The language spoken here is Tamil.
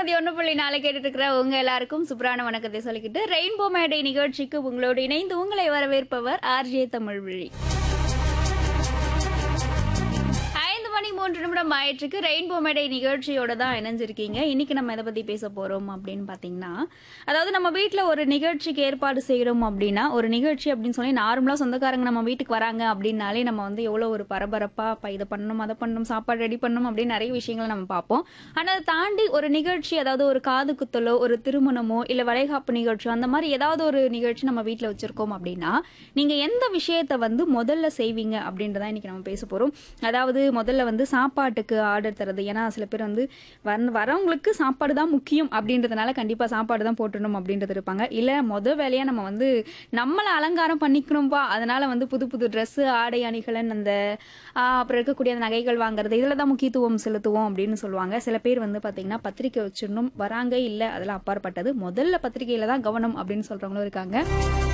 நூத்தி ஒண்ணு புள்ளி நாலு கேட்டுட்டு இருக்கிற உங்க எல்லாருக்கும் சூப்பரான வணக்கத்தை சொல்லிக்கிட்டு ரெயின்போ மேடை நிகழ்ச்சிக்கு உங்களோடு இணைந்து உங்களை வரவேற்பவர் ஆர்ஜே தமிழ்விழி ஐந்து மணி மூன்று நிமிடம் ஆயிற்றுக்கு ரெயின்போ மேடை நிகழ்ச்சியோட தான் இணைஞ்சிருக்கீங்க இன்னைக்கு நம்ம எதை பத்தி பேச போறோம் அப்படின்னு பாத்தீங்கன்னா அதாவது நம்ம வீட்ல ஒரு நிகழ்ச்சிக்கு ஏற்பாடு செய்யறோம் அப்படின்னா ஒரு நிகழ்ச்சி அப்படின்னு சொல்லி நார்மலா சொந்தக்காரங்க நம்ம வீட்டுக்கு வராங்க அப்படின்னாலே நம்ம வந்து எவ்வளவு ஒரு பரபரப்பா இப்ப இதை பண்ணணும் அதை பண்ணணும் சாப்பாடு ரெடி பண்ணணும் அப்படின்னு நிறைய விஷயங்களை நம்ம பார்ப்போம் ஆனா அதை தாண்டி ஒரு நிகழ்ச்சி அதாவது ஒரு காது குத்தலோ ஒரு திருமணமோ இல்ல வளைகாப்பு நிகழ்ச்சியோ அந்த மாதிரி ஏதாவது ஒரு நிகழ்ச்சி நம்ம வீட்ல வச்சிருக்கோம் அப்படின்னா நீங்க எந்த விஷயத்த வந்து முதல்ல செய்வீங்க அப்படின்றத இன்னைக்கு நம்ம பேச போறோம் அதாவது முதல்ல வந்து சாப்பாட்டுக்கு ஆர்டர் தரது ஏன்னா சில பேர் வந்து வந்து வரவங்களுக்கு சாப்பாடு தான் முக்கியம் அப்படின்றதுனால கண்டிப்பா சாப்பாடு தான் போட்டுடணும் அப்படின்றது இருப்பாங்க இல்ல முத வேலையா நம்ம வந்து நம்மளை அலங்காரம் பண்ணிக்கணும்பா அதனால வந்து புது புது Dress ஆடை அணிகலன் அந்த ஆ, அப்புறம் இருக்கக்கூடிய அந்த நகைகள் வாங்குறது இதுல தான் முக்கியத்துவம் செலுத்துவோம் அப்படின்னு சொல்லுவாங்க சில பேர் வந்து பாத்தீங்கன்னா பத்திரிக்கை வச்சிடணும் வராங்க இல்ல அதெல்லாம் அப்பாற்பட்டது முதல்ல பத்திரிக்கையில தான் கவனம் அப்படின்னு சொல்றவங்களும் இருக்காங்க